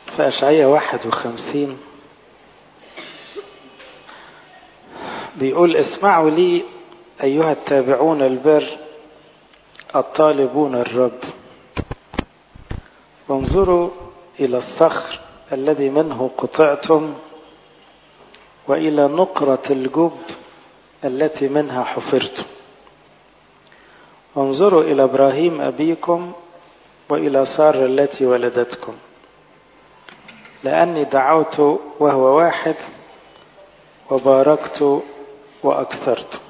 في أشعية 51 بيقول اسمعوا لي أيها التابعون البر الطالبون الرب وانظروا إلى الصخر الذي منه قطعتم وإلى نقرة الجب التي منها حفرتم وانظروا إلى إبراهيم أبيكم وإلى سارة التي ولدتكم لأني دعوت وهو واحد وباركت وأكثرت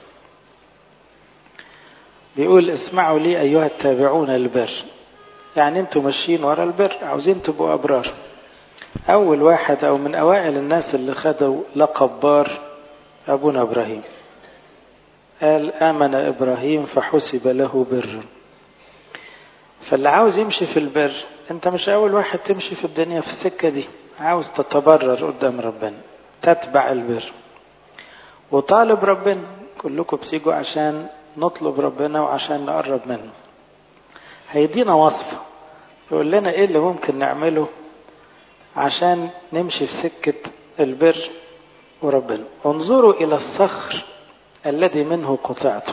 بيقول اسمعوا لي أيها التابعون البر يعني انتوا ماشيين ورا البر عاوزين تبقوا أبرار أول واحد أو من أوائل الناس اللي خدوا لقب بار أبونا إبراهيم قال آمن إبراهيم فحسب له بر فاللي عاوز يمشي في البر انت مش أول واحد تمشي في الدنيا في السكة دي عاوز تتبرر قدام ربنا تتبع البر وطالب ربنا كلكم بتيجوا عشان نطلب ربنا وعشان نقرب منه هيدينا وصفة يقول لنا ايه اللي ممكن نعمله عشان نمشي في سكة البر وربنا انظروا الى الصخر الذي منه قطعتم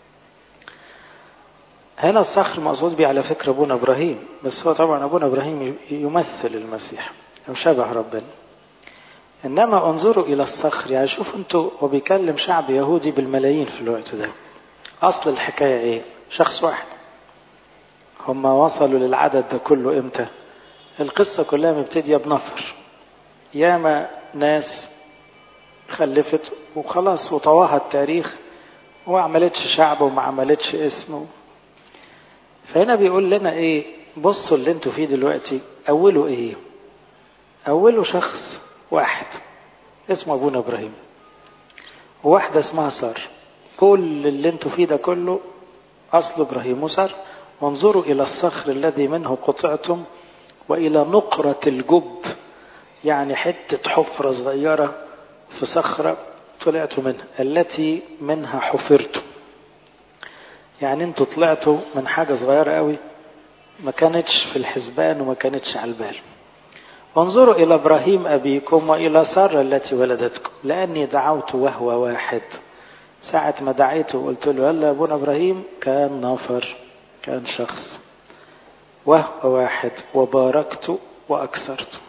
هنا الصخر مقصود بيه على فكرة ابونا ابراهيم بس هو طبعا ابونا ابراهيم يمثل المسيح او شبه ربنا انما انظروا الى الصخر يعني شوفوا انتوا هو بيكلم شعب يهودي بالملايين في الوقت ده اصل الحكايه ايه شخص واحد هم وصلوا للعدد ده كله امتى القصه كلها مبتديه بنفر ياما ناس خلفت وخلاص وطواها التاريخ وما عملتش شعب وما عملتش اسم فهنا بيقول لنا ايه بصوا اللي انتوا فيه دلوقتي اوله ايه اوله شخص واحد اسمه ابونا ابراهيم وواحدة اسمها سار كل اللي انتوا فيه ده كله اصل ابراهيم وسار وانظروا الى الصخر الذي منه قطعتم والى نقرة الجب يعني حتة حفرة صغيرة في صخرة طلعتوا منها التي منها حفرتم يعني انتوا طلعتوا من حاجة صغيرة قوي ما كانتش في الحسبان وما كانتش على البال وانظروا إلى إبراهيم أبيكم وإلى سارة التي ولدتكم لأني دعوت وهو واحد ساعة ما دعيته وقلت له يلا أبونا إبراهيم كان نفر كان شخص وهو واحد وباركت وأكثرت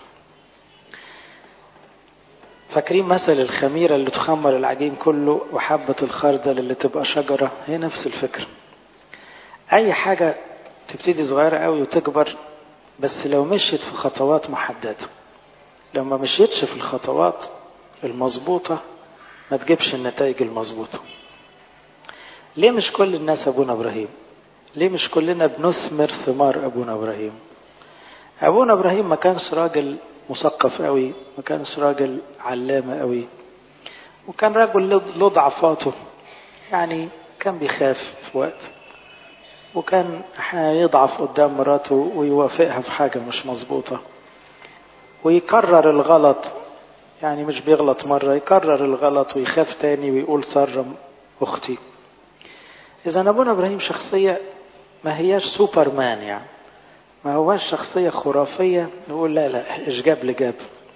فاكرين مثل الخميرة اللي تخمر العجين كله وحبة الخردل اللي تبقى شجرة هي نفس الفكرة أي حاجة تبتدي صغيرة قوي وتكبر بس لو مشيت في خطوات محددة لو ما مشيتش في الخطوات المظبوطة ما تجيبش النتائج المظبوطة ليه مش كل الناس أبونا إبراهيم ليه مش كلنا بنثمر ثمار أبونا إبراهيم أبونا إبراهيم ما كانش راجل مثقف قوي ما كانش راجل علامة قوي وكان راجل له ضعفاته يعني كان بيخاف في وقت وكان احيانا يضعف قدام مراته ويوافقها في حاجة مش مظبوطة ويكرر الغلط يعني مش بيغلط مرة يكرر الغلط ويخاف تاني ويقول صرم أختي إذا أبونا إبراهيم شخصية ما هياش سوبرمان يعني ما هواش شخصية خرافية نقول لا لا إيش جاب لجاب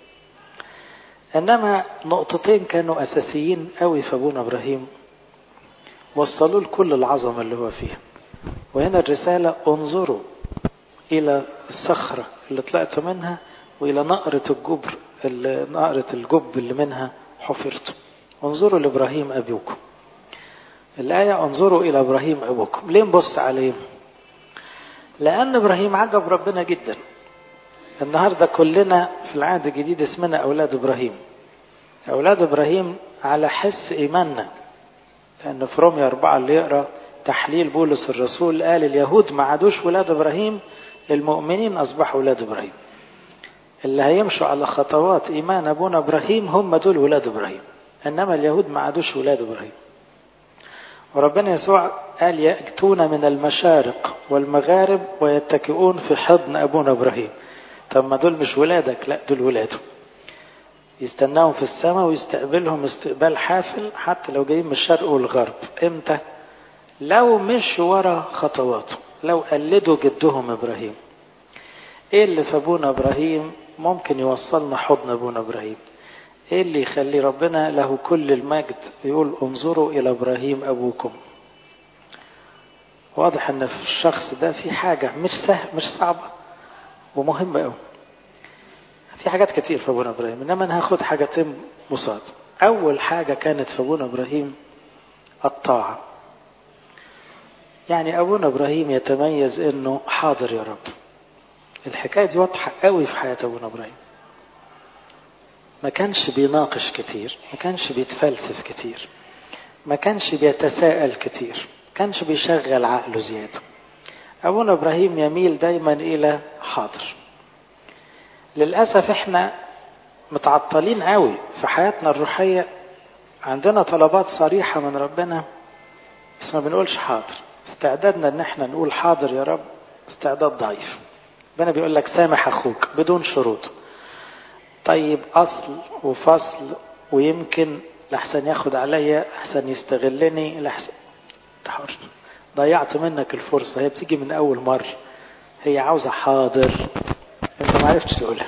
إنما نقطتين كانوا أساسيين قوي في أبونا إبراهيم وصلوا لكل العظمة اللي هو فيها وهنا الرسالة انظروا إلى الصخرة اللي طلعت منها وإلى نقرة الجبر اللي نقرة الجب اللي منها حفرتم انظروا لإبراهيم أبيكم الآية انظروا إلى إبراهيم أبوكم ليه نبص عليه لأن إبراهيم عجب ربنا جدا النهاردة كلنا في العهد الجديد اسمنا أولاد إبراهيم أولاد إبراهيم على حس إيماننا لأن في روميا أربعة اللي يقرأ تحليل بولس الرسول قال اليهود ما عادوش ولاد إبراهيم المؤمنين أصبحوا ولاد إبراهيم اللي هيمشوا على خطوات إيمان أبونا إبراهيم هم دول ولاد إبراهيم إنما اليهود ما عادوش ولاد إبراهيم وربنا يسوع قال يأتون من المشارق والمغارب ويتكئون في حضن أبونا إبراهيم طب ما دول مش ولادك لا دول ولاده يستناهم في السماء ويستقبلهم استقبال حافل حتى لو جايين من الشرق والغرب امتى لو مش ورا خطواته لو قلدوا جدهم ابراهيم ايه اللي في ابونا ابراهيم ممكن يوصلنا حضن ابونا ابراهيم ايه اللي يخلي ربنا له كل المجد يقول انظروا الى ابراهيم ابوكم واضح ان في الشخص ده في حاجة مش سهل مش صعبة ومهمة قوي في حاجات كتير في ابونا ابراهيم انما انا هاخد حاجتين بساط اول حاجة كانت في ابونا ابراهيم الطاعة يعني ابونا ابراهيم يتميز انه حاضر يا رب الحكاية دي واضحة قوي في حياة ابونا ابراهيم ما كانش بيناقش كتير ما كانش بيتفلسف كتير ما كانش بيتساءل كتير ما كانش بيشغل عقله زيادة أبونا إبراهيم يميل دايما إلى حاضر للأسف إحنا متعطلين قوي في حياتنا الروحية عندنا طلبات صريحة من ربنا بس ما بنقولش حاضر استعدادنا ان احنا نقول حاضر يا رب استعداد ضعيف ربنا بيقول لك سامح اخوك بدون شروط طيب اصل وفصل ويمكن لحسن ياخد عليا لحسن يستغلني لحسن حر ضيعت منك الفرصة هي بتيجي من اول مرة هي عاوزة حاضر انت ما عرفتش تقولها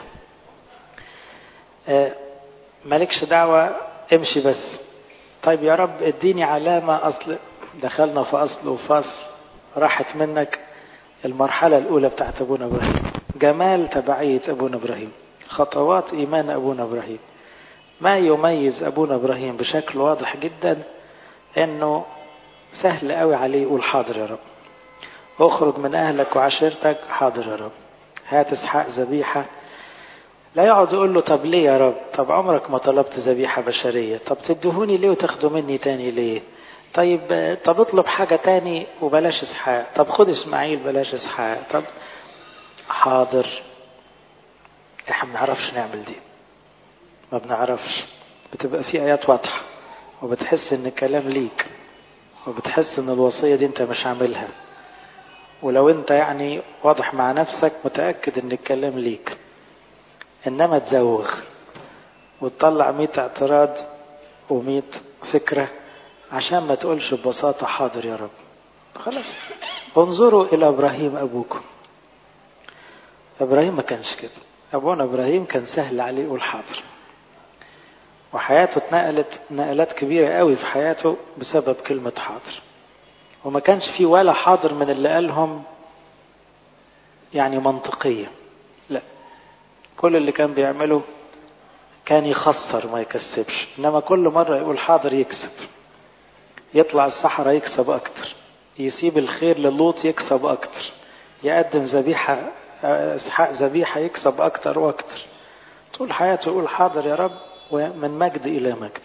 آه مالكش دعوة امشي بس طيب يا رب اديني علامة اصل دخلنا في اصل وفصل راحت منك المرحلة الاولى بتاعت ابونا ابراهيم جمال تبعية ابونا ابراهيم خطوات ايمان ابونا ابراهيم ما يميز ابونا ابراهيم بشكل واضح جدا انه سهل قوي عليه يقول حاضر يا رب اخرج من اهلك وعشيرتك حاضر يا رب هات اسحاق ذبيحه لا يقعد يقول له طب ليه يا رب طب عمرك ما طلبت ذبيحه بشريه طب تدهوني ليه وتاخدوا مني تاني ليه طيب طب اطلب حاجه تاني وبلاش اسحاق طب خد اسماعيل بلاش اسحاق طب حاضر احنا ما بنعرفش نعمل دي ما بنعرفش بتبقى في ايات واضحه وبتحس ان الكلام ليك وبتحس ان الوصيه دي انت مش عاملها ولو انت يعني واضح مع نفسك متاكد ان الكلام ليك انما تزوغ وتطلع مئة اعتراض ومئة فكرة عشان ما تقولش ببساطة حاضر يا رب خلاص انظروا إلى إبراهيم أبوكم إبراهيم ما كانش كده أبونا إبراهيم كان سهل عليه يقول حاضر وحياته اتنقلت نقلات كبيرة قوي في حياته بسبب كلمة حاضر وما كانش فيه ولا حاضر من اللي قالهم يعني منطقية لا كل اللي كان بيعمله كان يخسر ما يكسبش انما كل مرة يقول حاضر يكسب يطلع الصحراء يكسب اكتر يسيب الخير للوط يكسب اكتر يقدم ذبيحة اسحاق ذبيحة يكسب اكتر واكتر طول حياته يقول حاضر يا رب ومن مجد الى مجد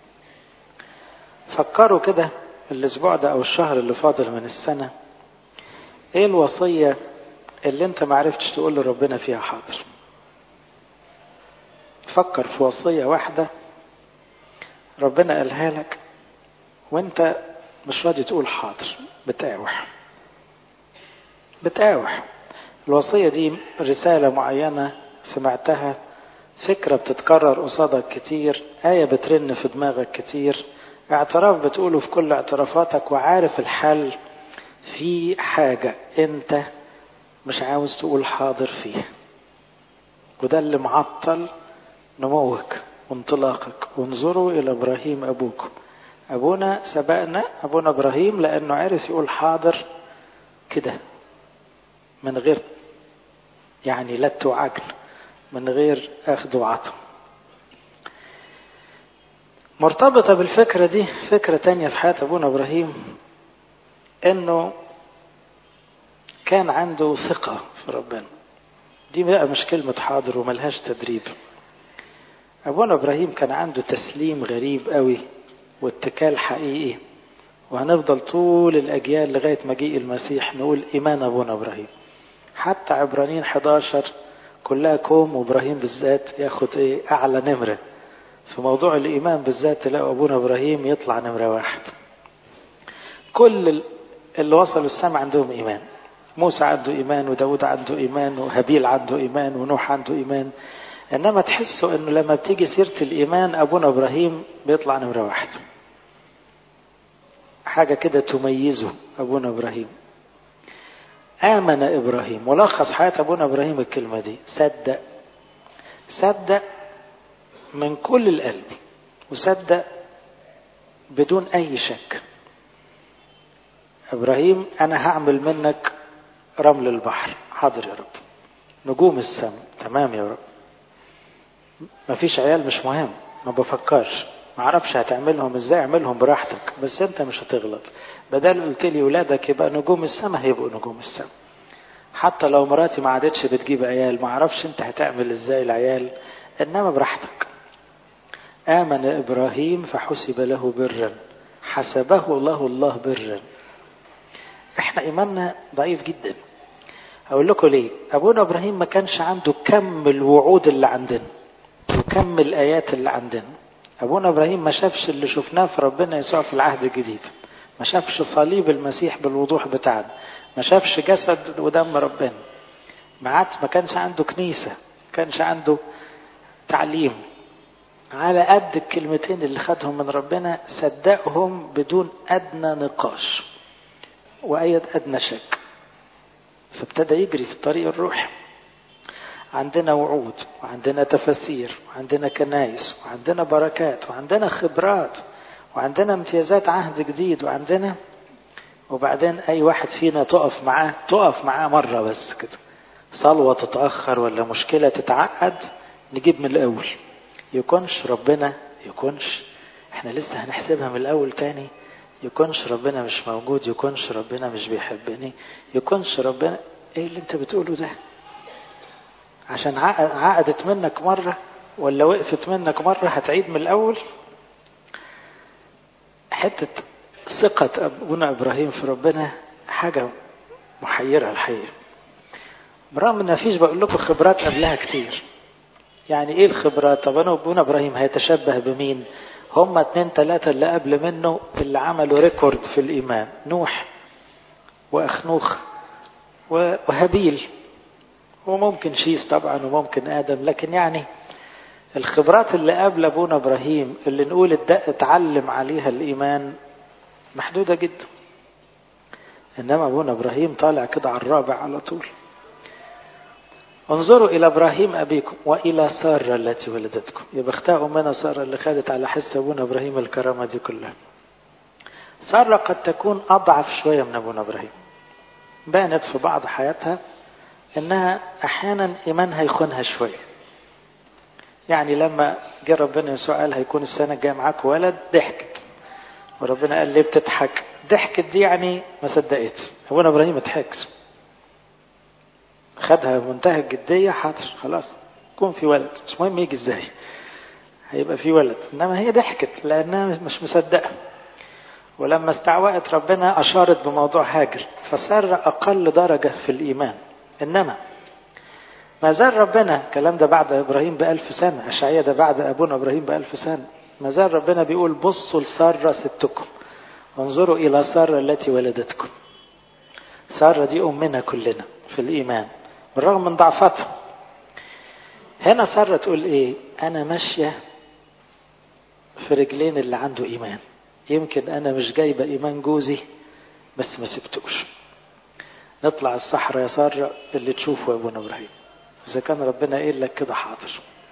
فكروا كده الاسبوع ده او الشهر اللي فاضل من السنة ايه الوصية اللي انت معرفتش تقول لربنا فيها حاضر فكر في وصية واحدة ربنا قالها لك وانت مش راضي تقول حاضر بتقاوح بتقاوح الوصية دي رسالة معينة سمعتها فكرة بتتكرر قصادك كتير آية بترن في دماغك كتير اعتراف بتقوله في كل اعترافاتك وعارف الحل في حاجة انت مش عاوز تقول حاضر فيها وده اللي معطل نموك وانطلاقك وانظروا إلى إبراهيم أبوكم أبونا سبقنا أبونا إبراهيم لأنه عرف يقول حاضر كده من غير يعني لت وعجل من غير أخذ وعطا مرتبطة بالفكرة دي فكرة تانية في حياة أبونا إبراهيم إنه كان عنده ثقة في ربنا دي بقى مش كلمة حاضر وملهاش تدريب أبونا إبراهيم كان عنده تسليم غريب قوي واتكال حقيقي وهنفضل طول الأجيال لغاية مجيء المسيح نقول إيمان أبونا إبراهيم حتى عبرانيين 11 كلها كوم وإبراهيم بالذات ياخد إيه أعلى نمرة في موضوع الإيمان بالذات تلاقوا أبونا إبراهيم يطلع نمرة واحد كل اللي وصلوا السماء عندهم إيمان موسى عنده إيمان وداود عنده إيمان وهابيل عنده إيمان ونوح عنده إيمان إنما تحسوا إنه لما بتيجي سيرة الإيمان أبونا إبراهيم بيطلع نمرة واحد حاجة كده تميزه أبونا إبراهيم آمن إبراهيم ملخص حياة أبونا إبراهيم الكلمة دي صدق صدق من كل القلب وصدق بدون أي شك إبراهيم أنا هعمل منك رمل البحر حاضر يا رب نجوم السماء تمام يا رب مفيش عيال مش مهم ما بفكرش ما اعرفش هتعملهم ازاي اعملهم براحتك بس انت مش هتغلط بدل قلت لي ولادك يبقى نجوم السماء هيبقوا نجوم السماء حتى لو مراتي ما عادتش بتجيب عيال ما اعرفش انت هتعمل ازاي العيال انما براحتك امن ابراهيم فحسب له برا حسبه الله الله برا احنا ايماننا ضعيف جدا هقول لكم ليه ابونا ابراهيم ما كانش عنده كم الوعود اللي عندنا وكم الايات اللي عندنا ابونا ابراهيم ما شافش اللي شفناه في ربنا يسوع في العهد الجديد ما شافش صليب المسيح بالوضوح بتاعنا ما شافش جسد ودم ربنا ما عادش ما كانش عنده كنيسه ما كانش عنده تعليم على قد الكلمتين اللي خدهم من ربنا صدقهم بدون ادنى نقاش واي ادنى شك فابتدى يجري في الطريق الروحي عندنا وعود وعندنا تفاسير وعندنا كنايس وعندنا بركات وعندنا خبرات وعندنا امتيازات عهد جديد وعندنا وبعدين اي واحد فينا تقف معاه تقف معاه مره بس كده صلوه تتاخر ولا مشكله تتعقد نجيب من الاول يكونش ربنا يكونش احنا لسه هنحسبها من الاول تاني يكونش ربنا مش موجود يكونش ربنا مش بيحبني يكونش ربنا ايه اللي انت بتقوله ده عشان عقدت منك مرة ولا وقفت منك مرة هتعيد من الأول حتة ثقة أبونا إبراهيم في ربنا حاجة محيرة الحقيقة برغم ان مفيش بقول لكم خبرات قبلها كتير يعني ايه الخبرات طب انا ابونا ابراهيم هيتشبه بمين هما اتنين تلاتة اللي قبل منه اللي عملوا ريكورد في الايمان نوح واخنوخ وهابيل وممكن شيس طبعا وممكن ادم لكن يعني الخبرات اللي قبل ابونا ابراهيم اللي نقول اتعلم عليها الايمان محدودة جدا انما ابونا ابراهيم طالع كده على الرابع على طول انظروا الى ابراهيم ابيكم والى ساره التي ولدتكم يبقى اختاروا منها ساره اللي خدت على حس ابونا ابراهيم الكرامه دي كلها ساره قد تكون اضعف شويه من ابونا ابراهيم بانت في بعض حياتها انها احيانا ايمانها يخونها شويه يعني لما جه ربنا يسوع قال هيكون السنه الجايه معاك ولد ضحكت وربنا قال ليه بتضحك ضحكت دي يعني ما صدقتش ابونا ابراهيم ما ضحكش خدها بمنتهى الجديه حاضر خلاص يكون في ولد مش مهم يجي ازاي هيبقى في ولد انما هي ضحكت لانها مش مصدقه ولما استعوأت ربنا أشارت بموضوع هاجر فصار أقل درجة في الإيمان إنما ما زال ربنا الكلام ده بعد إبراهيم بألف سنة أشعية ده بعد أبونا إبراهيم بألف سنة ما زال ربنا بيقول بصوا لسارة ستكم وانظروا إلى سارة التي ولدتكم سارة دي أمنا كلنا في الإيمان بالرغم من ضعفتها هنا سارة تقول إيه أنا ماشية في رجلين اللي عنده إيمان يمكن أنا مش جايبة إيمان جوزي بس ما سبتوش نطلع الصحراء يا سارة اللي تشوفه يا أبونا إبراهيم إذا كان ربنا قايل لك كده حاضر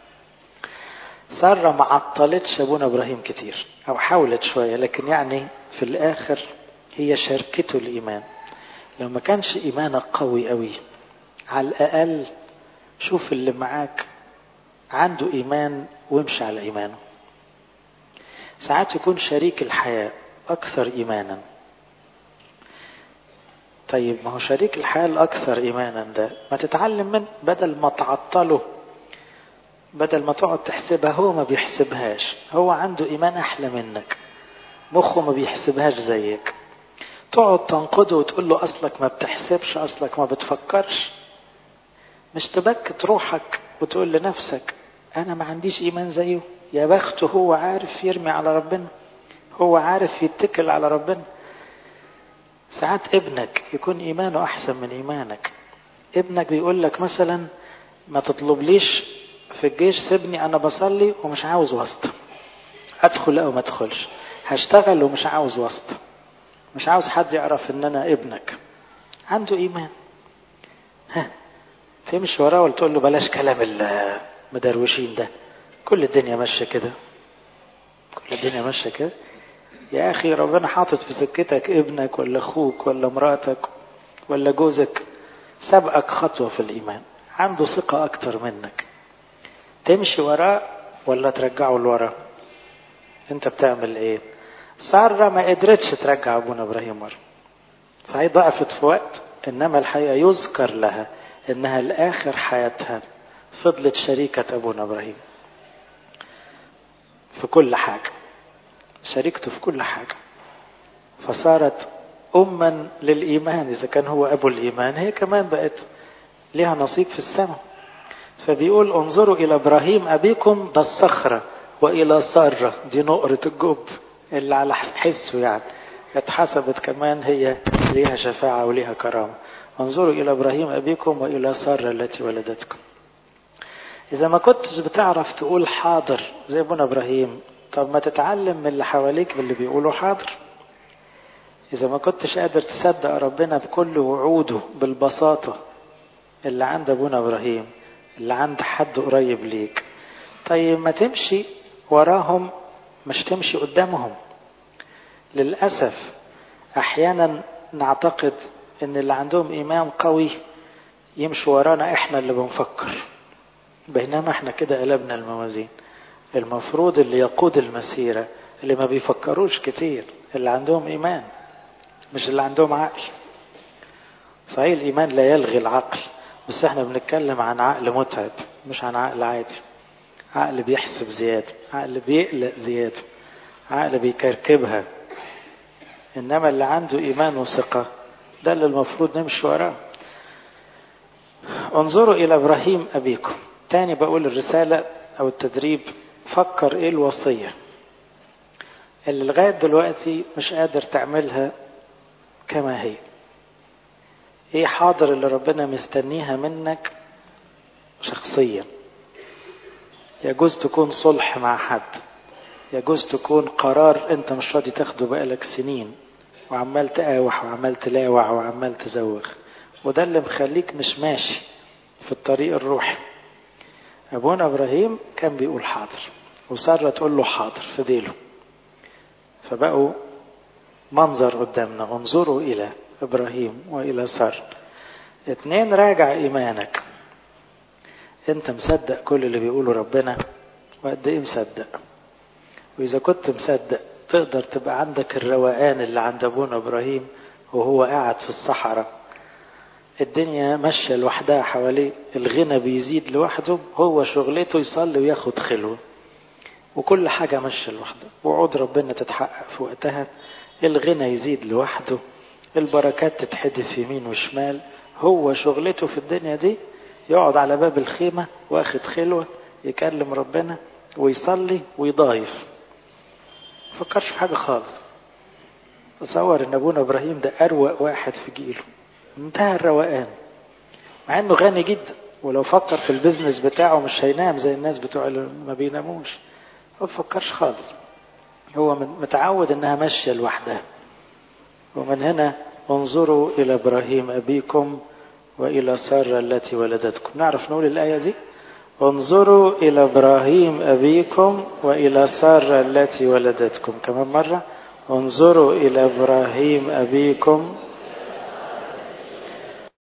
سارة ما عطلتش أبونا إبراهيم كتير أو حاولت شوية لكن يعني في الآخر هي شاركته الإيمان لو ما كانش إيمانك قوي قوي على الأقل شوف اللي معاك عنده إيمان وامشي على إيمانه ساعات يكون شريك الحياة أكثر إيمانا طيب ما هو شريك الحياة الأكثر إيمانا ده ما تتعلم من بدل ما تعطله بدل ما تقعد تحسبها هو ما بيحسبهاش هو عنده إيمان أحلى منك مخه ما بيحسبهاش زيك تقعد تنقده وتقول له أصلك ما بتحسبش أصلك ما بتفكرش مش تبكت روحك وتقول لنفسك أنا ما عنديش إيمان زيه يا بخته هو عارف يرمي على ربنا هو عارف يتكل على ربنا ساعات ابنك يكون إيمانه أحسن من إيمانك ابنك بيقول لك مثلا ما تطلبليش في الجيش سيبني أنا بصلي ومش عاوز واسطة أدخل أو ما أدخلش هشتغل ومش عاوز واسطة مش عاوز حد يعرف إن أنا ابنك عنده إيمان ها تمشي وراه وتقول له بلاش كلام مدروشين ده كل الدنيا ماشية كده كل الدنيا ماشية كده يا أخي ربنا حاطط في سكتك ابنك ولا أخوك ولا مراتك ولا جوزك سبقك خطوة في الإيمان عنده ثقة أكتر منك تمشي وراه ولا ترجعه لورا انت بتعمل ايه سارة ما قدرتش ترجع ابونا ابراهيم مرة صحيح ضعفت في وقت انما الحقيقة يذكر لها انها لاخر حياتها فضلت شريكة ابونا ابراهيم في كل حاجة شاركته في كل حاجة فصارت أما للإيمان إذا كان هو أبو الإيمان هي كمان بقت لها نصيب في السماء فبيقول انظروا إلى إبراهيم أبيكم ده الصخرة وإلى سارة دي نقرة الجب اللي على حسه يعني اتحسبت كمان هي ليها شفاعة وليها كرامة انظروا إلى إبراهيم أبيكم وإلى سارة التي ولدتكم إذا ما كنتش بتعرف تقول حاضر زي أبونا إبراهيم طب ما تتعلم من اللي حواليك باللي بيقولوا حاضر إذا ما كنتش قادر تصدق ربنا بكل وعوده بالبساطة اللي عند أبونا إبراهيم اللي عند حد قريب ليك طيب ما تمشي وراهم مش تمشي قدامهم للأسف أحيانا نعتقد أن اللي عندهم إيمان قوي يمشوا ورانا إحنا اللي بنفكر بينما إحنا كده قلبنا الموازين المفروض اللي يقود المسيرة اللي ما بيفكروش كتير اللي عندهم إيمان مش اللي عندهم عقل صحيح الإيمان لا يلغي العقل بس احنا بنتكلم عن عقل متعب مش عن عقل عادي عقل بيحسب زيادة عقل بيقلق زيادة عقل بيكركبها إنما اللي عنده إيمان وثقة ده اللي المفروض نمشي وراه انظروا إلى إبراهيم أبيكم تاني بقول الرسالة أو التدريب فكر إيه الوصية اللي لغاية دلوقتي مش قادر تعملها كما هي ايه حاضر اللي ربنا مستنيها منك شخصيا يجوز تكون صلح مع حد يجوز تكون قرار انت مش راضي تاخده بقالك سنين وعمال تقاوح وعمال تلاوع وعمال تزوغ وده اللي مخليك مش ماشي في الطريق الروحي ابونا ابراهيم كان بيقول حاضر وساره تقول له حاضر في ديله فبقوا منظر قدامنا انظروا الى ابراهيم والى ساره اتنين راجع ايمانك انت مصدق كل اللي بيقوله ربنا وقد ايه مصدق واذا كنت مصدق تقدر تبقى عندك الروقان اللي عند ابونا ابراهيم وهو قاعد في الصحراء الدنيا ماشية لوحدها حواليه الغنى بيزيد لوحده هو شغلته يصلي وياخد خلوه وكل حاجة ماشية لوحدها وعود ربنا تتحقق في وقتها الغنى يزيد لوحده البركات تتحدث يمين وشمال هو شغلته في الدنيا دي يقعد على باب الخيمة واخد خلوة يكلم ربنا ويصلي ويضايف فكرش في حاجة خالص تصور ان ابونا ابراهيم ده اروق واحد في جيله انتهى الروقان مع انه غني جدا ولو فكر في البيزنس بتاعه مش هينام زي الناس بتوع اللي ما بيناموش هو فكرش خالص هو متعود انها ماشية لوحدها ومن هنا انظروا الى ابراهيم ابيكم والى سارة التي ولدتكم نعرف نقول الايه دي انظروا الى ابراهيم ابيكم والى سارة التي ولدتكم كمان مره انظروا الى ابراهيم ابيكم